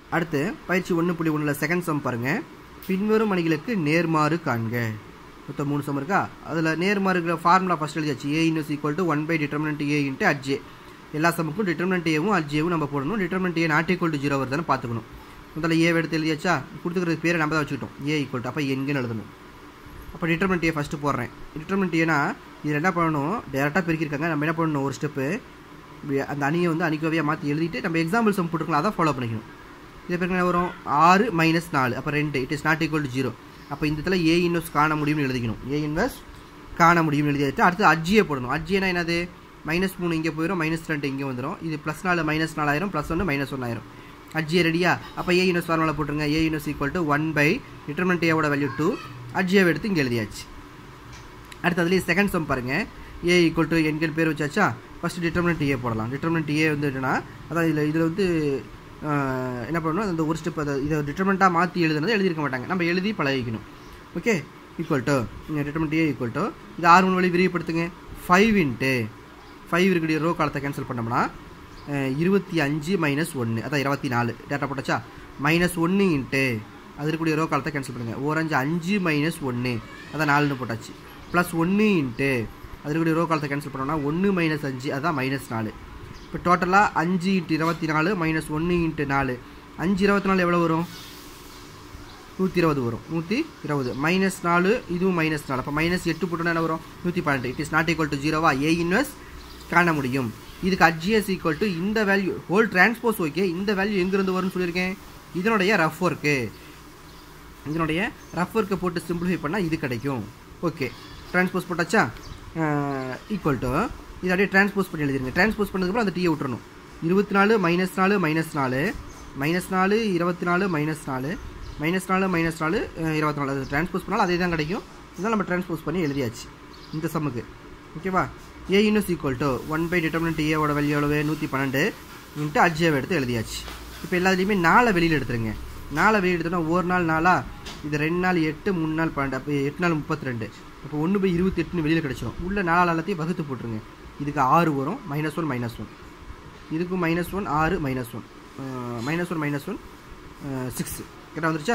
அடுத்து பயிற்சி ஒன்று புள்ளி ஒன்றில் செகண்ட் சம் பாருங்கள் பின்வரும் அணிகளுக்கு நேர்மாறு காண்க மொத்தம் மூணு சம் இருக்கா அதில் நேர்மாறுங்கிற ஃபார்முலா ஃபஸ்ட் எழுதியாச்சு A inverse equal to one by determinant A into adj எல்லா சமுக்கும் டிட்டர்மினன்ட் ஏவும் அட்ஜேவும் நம்ம போடணும் determinant A not equal to zero வருதானு பார்த்துக்கணும் முதல்ல ஏ எடுத்து எழுதியாச்சா கொடுத்துக்கிறது பேரை நம்ம தான் வச்சுக்கிட்டோம் ஏ ஈக்குவல் டு அப்போ எங்கேன்னு எழுதணும் அப்போ டிட்டர்மெண்ட் ஏ ஃபஸ்ட்டு போடுறேன் டிட்டர்மெண்ட் ஏனா இதில் என்ன பண்ணணும் டேரெக்டாக பெருக்கியிருக்காங்க நம்ம என்ன பண்ணணும் ஒரு ஸ்டெப்பு அந்த அணியை வந்து அணிக்கவையாக மாற்றி எழுதிட்டு நம்ம எக்ஸாம்பிள் சம் போட்டுருக்கலாம் அதான் ஃபாலோ பண்ணிக்கணும் இதை பிறகு என்ன வரும் ஆறு மைனஸ் நாலு அப்போ ரெண்டு it is not equal to zero அப்போ இந்த இடத்துல ஏ இன்வெஸ்ட் காண முடியும்னு எழுதிக்கணும் ஏ இன்வெஸ்ட் காண முடியும்னு எழுதிட்டு அடுத்து அஜ்ஜியை போடணும் அஜ்ஜினா என்னது மைனஸ் மூணு இங்கே போயிடும் மைனஸ் ரெண்டு இங்கே வந்துடும் இது ப்ளஸ் நாலு மைனஸ் நாலாயிரம் ப்ளஸ் ஒன்று மைனஸ் ஒன்னாயிரம் அஜ்ஜியை ரெடியா அப்போ ஏ யூனிவர்ஸ் ஃபார்முலா போட்டுருங்க A inverse equal to one by determinant ஏவோட வேல்யூ டூ அஜ்ஜியாவை எடுத்து இங்கே எழுதியாச்சு அடுத்து அதுலேயே செகண்ட் சம் பாருங்கள் ஏ ஈக்குவல் டு எண்கள் பேர் வச்சாச்சா ஃபஸ்ட்டு டிட்டர்மினன்ட் ஏ போடலாம் டிட்டர்மினன்ட் ஏ வந்து என்னன்னா அதான் இதில் இதில் வந்து என்ன பண்ணணும் அந்த ஒரு ஸ்டெப் அதை இதை டிட்டர்மெண்ட்டாக மாற்றி எழுதுனதை எழுதியிருக்க மாட்டாங்க நம்ம எழுதி பழகிக்கணும் ஓகே ஈக்குவல் டு இங்கே டிட்டர்மெண்ட் ஏ ஈக்குவல் டு இது ஆறு மூணு வழி விரிவுபடுத்துங்க ஃபைவ் இன்ட்டு ஃபைவ் இருக்கக்கூடிய ரோ காலத்தை கேன்சல் பண்ணோம்னா இருபத்தி அஞ்சு மைனஸ் ஒன்று அதான் இருபத்தி நாலு டேட்டா போட்டாச்சா மைனஸ் ஒன்று இன்ட்டு அது இருக்கக்கூடிய ரோ காலத்தை கேன்சல் பண்ணுங்கள் ஓரஞ்சு அஞ்சு மைனஸ் ஒன்று அதான் நாலுன்னு போட்டாச்சு ப்ளஸ் ஒன்று இன்ட்டு அது இருக்கக்கூடிய ரோ காலத்தை கேன்சல் பண்ணோம்னா ஒன்று மைனஸ் அஞ்சு அதான் மைனஸ் நாலு இப்போ டோட்டலாக அஞ்சு இன்ட்டு இருபத்தி நாலு மைனஸ் ஒன்று இன்ட்டு நாலு அஞ்சு இருபத்தி நாலு எவ்வளோ வரும் நூற்றி இருபது வரும் நூற்றி இருபது மைனஸ் நாலு இதுவும் மைனஸ் நாலு அப்போ மைனஸ் எட்டு போட்டோன்னா என்ன வரும் நூற்றி பன்னெண்டு it is not equal to ஜீரோவா ஏ இன்வெஸ்ட் காண முடியும் இதுக்கு அட்ஜிஎஸ் ஈக்குவல் டு இந்த வேல்யூ ஹோல் டிரான்ஸ்போஸ் ஓகே இந்த வேல்யூ எங்கேருந்து வரும்னு சொல்லியிருக்கேன் இதனுடைய ரஃப் ஒர்க்கு இதனுடைய ரஃப் ஒர்க்கை போட்டு சிம்பிளிஃபை பண்ணால் இது கிடைக்கும் ஓகே டிரான்ஸ்போஸ் போட்டாச்சா ஈக்குவல் டு இது அப்படியே டிரான்ஸ்போஸ் பண்ணி எழுதிருங்க டிரான்ஸ்போஸ் பண்ணதுக்கப்புறம் அந்த டீயை விட்டுறணும் இருபத்தி நாலு மைனஸ் நாலு மைனஸ் நாலு மைனஸ் நாலு இருபத்தி நாலு மைனஸ் நாலு மைனஸ் நாலு மைனஸ் நாலு இருபத்தி நாலு அது டிரான்ஸ்போஸ் பண்ணாலும் அதே தான் கிடைக்கும் இதெல்லாம் நம்ம டிரான்ஸ்போஸ் பண்ணி எழுதியாச்சு இந்த சம்முக்கு ஓகேவா A inverse equal to one by determinant ஏவோட வேல்யூ எவ்வளவு நூற்றி பன்னெண்டு இன்ட்டு அஜ்ஜியாவை எடுத்து எழுதியாச்சு இப்போ எல்லாத்துலேயுமே நாளை வெளியில் எடுத்துருங்க நாளை வெளியில் எடுத்தோன்னா ஒரு நாள் நாளா இது ரெண்டு நாள் எட்டு மூணு நாள் பன்னெண்டு அப்போ எட்டு நாள் முப்பத்தி ரெண்டு அப்போ ஒன்று பை இருபத்தி எட்டுன்னு வெளியில் கிடச்சிரும் உள்ள நாலு எல்லாத்தையும் வகுத்து போட்டுருங்க இதுக்கு ஆறு வரும் மைனஸ் ஒன் மைனஸ் ஒன் இதுக்கும் மைனஸ் ஒன் ஆறு minus one minus one minus one six கரெக்டாக வந்துருச்சா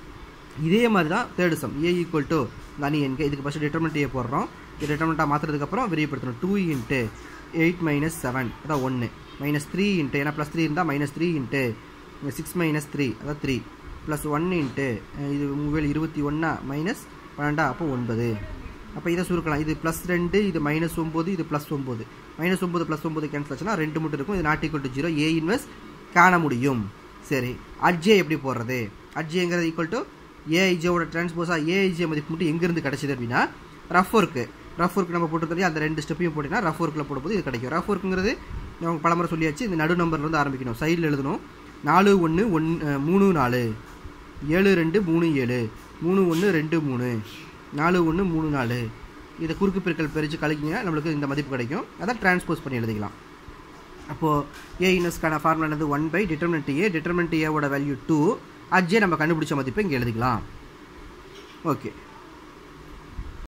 இதே மாதிரி தான் third sum A equal to இந்த அணி என்க இதுக்கு ஃபஸ்ட்டு டிட்டர்மெண்ட் ஏ போடுறோம் இது டிட்டர்மெண்ட்டாக மாற்றுறதுக்கப்புறம் விரியப்படுத்தணும் two into eight minus seven அதான் ஒன்று மைனஸ் த்ரீ இன்ட்டு ஏன்னா ப்ளஸ் த்ரீ இருந்தால் minus three into six minus three அதான் த்ரீ ப்ளஸ் ஒன் இன்ட்டு இது உங்கள் இருபத்தி ஒன்றா மைனஸ் பன்னெண்டா அப்போ ஒன்பது அப்போ இதை சுருக்கலாம் இது ப்ளஸ் ரெண்டு இது மைனஸ் ஒம்பது இது ப்ளஸ் ஒம்பது மைனஸ் ஒம்பது ப்ளஸ் ஒம்பது கேன்சல் ஆச்சுன்னா ரெண்டு மட்டும் இருக்கும் இது not equal to zero A inverse காண முடியும் சரி அட்ஜே எப்படி போடுறது அட்ஜேங்கிறது ஈக்குவல் டு ஏஐஜேவோட டிரான்ஸ்போஸாக ஏஐஜே மதிப்பு மட்டும் எங்கேருந்து கிடச்சிது அப்படின்னா ரஃப் ஒர்க்கு ரஃப் ஒர்க் நம்ம போட்டு அந்த ரெண்டு ஸ்டெப்பையும் போட்டிங்கன்னா ரஃப் ஒர்க்கில் போடும்போது இது கிடைக்கும் ரஃப் ஒர்க்குங்கிறது நம்ம பலமுறை சொல்லியாச்சு இந்த நடு நம்பர்லேருந்து ஆரம்பிக்கணும் சைடில் எழுதணும் நாலு ஒன்று ஒன் மூணு நாலு ஏழு ரெண்டு மூணு ஏழு மூணு ஒன்று ரெண்டு மூணு நாலு ஒன்று மூணு நாலு இதை குறுக்கு பெருக்கல் பிரித்து கழிக்கிங்க நம்மளுக்கு இந்த மதிப்பு கிடைக்கும் அதான் டிரான்ஸ்போஸ் பண்ணி எழுதிக்கலாம் அப்போது ஏ இன்வெஸ்ட்கான ஃபார்முலா என்னது one by determinant A determinant ஏவோட வேல்யூ டூ அஜ்ஜே நம்ம கண்டுபிடிச்ச மதிப்பை இங்கே எழுதிக்கலாம் ஓகே